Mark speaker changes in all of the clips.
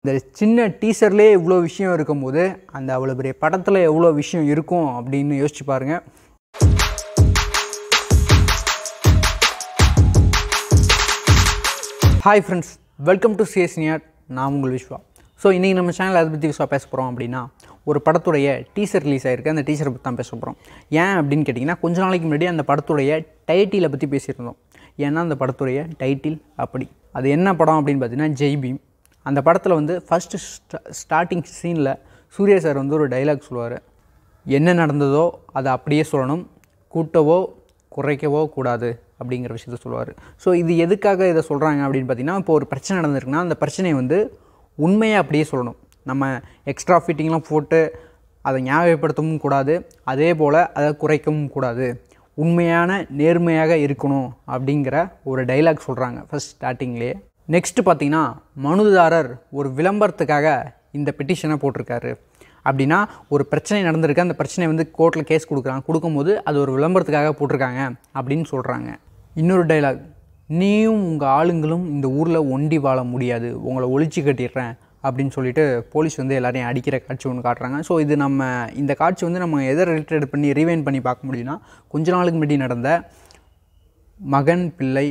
Speaker 1: இந்த சின்ன டீசர்லேயே இவ்வளோ விஷயம் இருக்கும்போது அந்த அவ்வளோ பெரிய படத்தில் எவ்வளோ விஷயம் இருக்கும் அப்படின்னு யோசிச்சு பாருங்கள் hi friends welcome to CS நியாட் நான் உங்கள் விஸ்வா ஸோ இன்றைக்கி நம்ம சேனல் அதை பற்றி விஸ்வா பேச போகிறோம் அப்படின்னா ஒரு படத்துடைய டீசர் ரிலீஸ் ஆயிருக்கு அந்த டீசரை பற்றி தான் பேச போகிறோம் ஏன் அப்படின்னு கேட்டிங்கன்னா கொஞ்ச நாளைக்கு முன்னாடி அந்த படத்துடைய டைட்டிலை பற்றி பேசியிருந்தோம் ஏன்னா அந்த படத்துடைய டைட்டில் அப்படி அது என்ன படம் அப்படின்னு பார்த்தீங்கன்னா ஜெய் பீம் அந்த படத்தில் வந்து ஃபஸ்ட்டு ஸ்டார்டிங் சீனில் சூர்யா சார் வந்து ஒரு டைலாக் சொல்லுவார் என்ன நடந்ததோ அதை அப்படியே சொல்லணும் கூட்டவோ குறைக்கவோ கூடாது அப்படிங்கிற விஷயத்த சொல்லுவார் ஸோ இது எதுக்காக இதை சொல்கிறாங்க அப்படின்னு பார்த்தீங்கன்னா இப்போ ஒரு பிரச்சனை நடந்திருக்குன்னா அந்த பிரச்சனையை வந்து உண்மையை அப்படியே சொல்லணும் நம்ம எக்ஸ்ட்ரா ஃபிட்டிங்லாம் போட்டு அதை ஞாபகப்படுத்தவும் கூடாது அதே போல் அதை குறைக்கவும் கூடாது உண்மையான நேர்மையாக இருக்கணும் அப்படிங்கிற ஒரு டைலாக் சொல்கிறாங்க ஃபஸ்ட் ஸ்டார்டிங்லேயே நெக்ஸ்ட் பார்த்தீங்கன்னா மனுதாரர் ஒரு விளம்பரத்துக்காக இந்த பெட்டிஷனை போட்டிருக்காரு அப்படின்னா ஒரு பிரச்சனை நடந்திருக்கு அந்த பிரச்சனை வந்து கோர்ட்டில் கேஸ் கொடுக்குறாங்க கொடுக்கும்போது அது ஒரு விளம்பரத்துக்காக போட்டிருக்காங்க அப்படின்னு சொல்கிறாங்க இன்னொரு டைலாக் நீயும் உங்கள் ஆளுங்களும் இந்த ஊரில் ஒண்டி வாழ முடியாது உங்களை ஒழிச்சு கட்டிடுறேன் அப்படின்னு சொல்லிட்டு போலீஸ் வந்து எல்லாரையும் அடிக்கிற காட்சி ஒன்று காட்டுறாங்க ஸோ இது நம்ம இந்த காட்சி வந்து நம்ம எதை ரிலேட்டட் பண்ணி ரீவைன் பண்ணி பார்க்க முடியும்னா கொஞ்ச நாளுக்கு முன்னாடி நடந்த மகன் பிள்ளை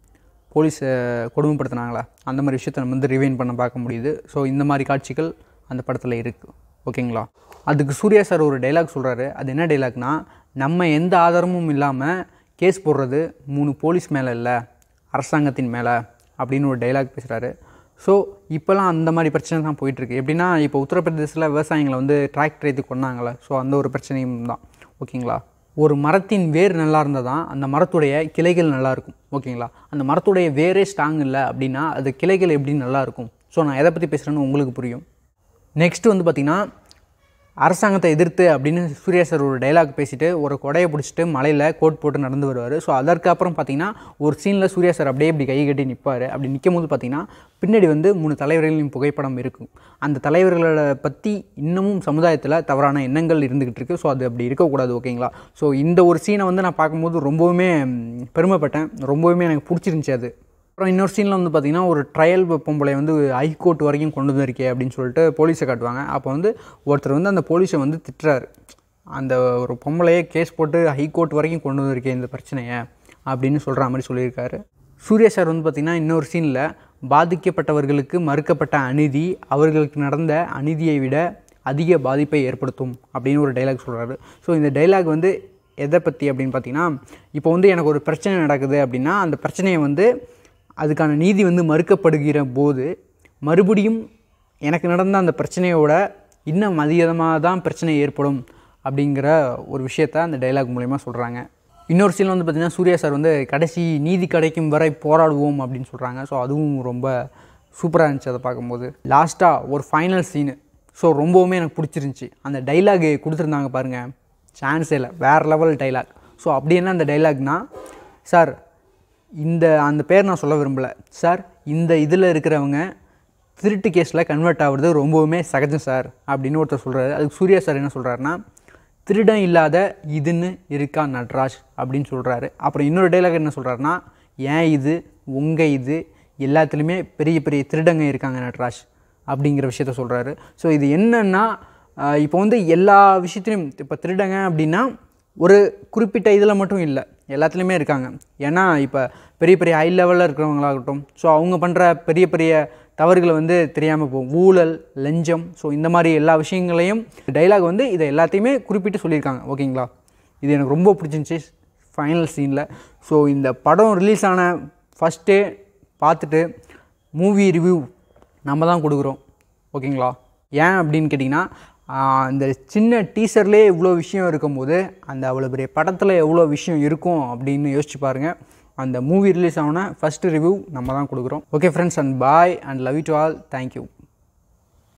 Speaker 1: போலீஸை கொடுமைப்படுத்தினாங்களா அந்த மாதிரி விஷயத்தை நம்ம வந்து ரிவைன் பண்ண பார்க்க முடியுது ஸோ இந்த மாதிரி காட்சிகள் அந்த படத்தில் இருக்குது ஓகேங்களா அதுக்கு சூர்யா சார் ஒரு டைலாக் சொல்கிறாரு அது என்ன டைலாக்னா நம்ம எந்த ஆதாரமும் இல்லாமல் கேஸ் போடுறது மூணு போலீஸ் மேலே இல்லை அரசாங்கத்தின் மேலே அப்படின்னு ஒரு டைலாக் பேசுகிறாரு ஸோ இப்போலாம் அந்த மாதிரி பிரச்சனை தான் போயிட்டுருக்கு எப்படின்னா இப்போ உத்தரப்பிரதேசத்தில் விவசாயிகளை வந்து டிராக்டர் ஏற்றி கொண்டாங்களே ஸோ அந்த ஒரு பிரச்சனையும் தான் ஓகேங்களா ஒரு மரத்தின் வேர் நல்லா இருந்தால் தான் அந்த மரத்துடைய கிளைகள் நல்லா இருக்கும் ஓகேங்களா அந்த மரத்துடைய வேரே ஸ்ட்ராங் இல்லை அப்படின்னா அது கிளைகள் எப்படி நல்லா இருக்கும் ஸோ நான் எதை பற்றி பேசுகிறேன்னு உங்களுக்கு புரியும் நெக்ஸ்ட் வந்து பார்த்திங்கன்னா அரசாங்கத்தை எதிர்த்து அப்படின்னு சூர்யா சார் ஒரு டைலாக் பேசிட்டு ஒரு கொடையை பிடிச்சிட்டு மலையில் கோட் போட்டு நடந்து வருவார் ஸோ அதற்கப்புறம் பார்த்தீங்கன்னா ஒரு சீனில் சூர்யா சார் அப்படியே இப்படி கை கட்டி நிற்பார் அப்படி நிற்கும் போது பார்த்தீங்கன்னா பின்னாடி வந்து மூணு தலைவர்களின் புகைப்படம் இருக்கும் அந்த தலைவர்களை பற்றி இன்னமும் சமுதாயத்தில் தவறான எண்ணங்கள் இருந்துக்கிட்டு இருக்குது ஸோ அது அப்படி இருக்கக்கூடாது ஓகேங்களா ஸோ இந்த ஒரு சீனை வந்து நான் பார்க்கும்போது ரொம்பவுமே ம், பெருமைப்பட்டேன் ரொம்பவுமே எனக்கு பிடிச்சிருந்துச்சி அது அப்புறம் இன்னொரு சீனில் வந்து பார்த்திங்கன்னா ஒரு ட்ரையல் பொம்பளை வந்து ஹைகோர்ட் வரைக்கும் கொண்டு வந்திருக்கே அப்படின்னு சொல்லிட்டு போலீஸை காட்டுவாங்க அப்போ வந்து ஒருத்தர் வந்து அந்த போலீஸை வந்து திட்டுறாரு அந்த ஒரு பொம்பளையே கேஸ் போட்டு ஹைகோர்ட் வரைக்கும் கொண்டு வந்திருக்கே இந்த பிரச்சனையை அப்படின்னு சொல்கிற மாதிரி சொல்லியிருக்காரு சூர்யா சார் வந்து பார்த்திங்கன்னா இன்னொரு சீனில் பாதிக்கப்பட்டவர்களுக்கு மறுக்கப்பட்ட அநீதி அவர்களுக்கு நடந்த அநீதியை விட அதிக பாதிப்பை ஏற்படுத்தும் அப்படின்னு ஒரு டைலாக் சொல்கிறாரு ஸோ இந்த டைலாக் வந்து எதை பற்றி அப்படின்னு பார்த்தீங்கன்னா இப்போ வந்து எனக்கு ஒரு பிரச்சனை நடக்குது அப்படின்னா அந்த பிரச்சனையை வந்து அதுக்கான நீதி வந்து மறுக்கப்படுகிற போது மறுபடியும் எனக்கு நடந்த அந்த பிரச்சனையோட இன்னும் அதிகமாக தான் பிரச்சனை ஏற்படும் அப்படிங்கிற ஒரு விஷயத்த அந்த டைலாக் மூலயமா சொல்கிறாங்க இன்னொரு சீன் வந்து பார்த்திங்கன்னா சூர்யா சார் வந்து கடைசி நீதி கிடைக்கும் வரை போராடுவோம் அப்படின்னு சொல்கிறாங்க ஸோ அதுவும் ரொம்ப சூப்பராக இருந்துச்சு அதை பார்க்கும்போது லாஸ்ட்டாக ஒரு ஃபைனல் சீனு ஸோ ரொம்பவுமே எனக்கு பிடிச்சிருந்துச்சி அந்த டைலாக் கொடுத்துருந்தாங்க பாருங்கள் சான்ஸே இல்லை வேறு லெவல் டைலாக் ஸோ அப்படி என்ன அந்த டைலாக்னா சார் இந்த அந்த பேர் நான் சொல்ல விரும்பலை சார் இந்த இதில் இருக்கிறவங்க திருட்டு கேஸில் கன்வெர்ட் ஆகுறது ரொம்பவுமே சகஜம் சார் அப்படின்னு ஒருத்தர் சொல்கிறாரு அதுக்கு சூர்யா சார் என்ன சொல்கிறாருன்னா திருடன் இல்லாத இதுன்னு இருக்கா நட்ராஜ் அப்படின்னு சொல்கிறாரு அப்புறம் இன்னொரு டைலாக் என்ன சொல்கிறாருன்னா ஏன் இது உங்கள் இது எல்லாத்துலேயுமே பெரிய பெரிய திருடங்க இருக்காங்க நட்ராஜ் அப்படிங்கிற விஷயத்த சொல்கிறாரு ஸோ இது என்னன்னா ஆஹ் இப்போ வந்து எல்லா விஷயத்துலையும் இப்போ திருடங்க அப்படின்னா ஒரு குறிப்பிட்ட இதில் மட்டும் இல்லை எல்லாத்துலேயுமே இருக்காங்க ஏன்னா இப்போ பெரிய பெரிய ஹை லெவலில் இருக்கிறவங்களாகட்டும் ஸோ அவங்க பண்ணுற பெரிய பெரிய தவறுகளை வந்து தெரியாமல் போகும் ஊழல் லஞ்சம் ஸோ இந்த மாதிரி எல்லா விஷயங்களையும் டைலாக் வந்து இதை எல்லாத்தையுமே குறிப்பிட்டு சொல்லியிருக்காங்க ஓகேங்களா இது எனக்கு ரொம்ப பிடிச்சிருந்துச்சி ஃபைனல் சீனில் ஸோ இந்த படம் ரிலீஸ் ஆன ஃபஸ்ட்டே பார்த்துட்டு மூவி ரிவ்யூ நம்ம தான் கொடுக்குறோம் ஓகேங்களா ஏன் அப்படின்னு கேட்டிங்கன்னா ஆஹ் இந்த சின்ன டீசர்லேயே இவ்வளோ விஷயம் இருக்கும்போது அந்த அவ்வளோ பெரிய படத்தில் எவ்வளோ விஷயம் இருக்கும் அப்படின்னு யோசிச்சு பாருங்கள் அந்த மூவி ரிலீஸ் ஆன ஃபஸ்ட்டு ரிவ்யூ நம்ம தான் கொடுக்குறோம் okay friends and bye and love you to all thank you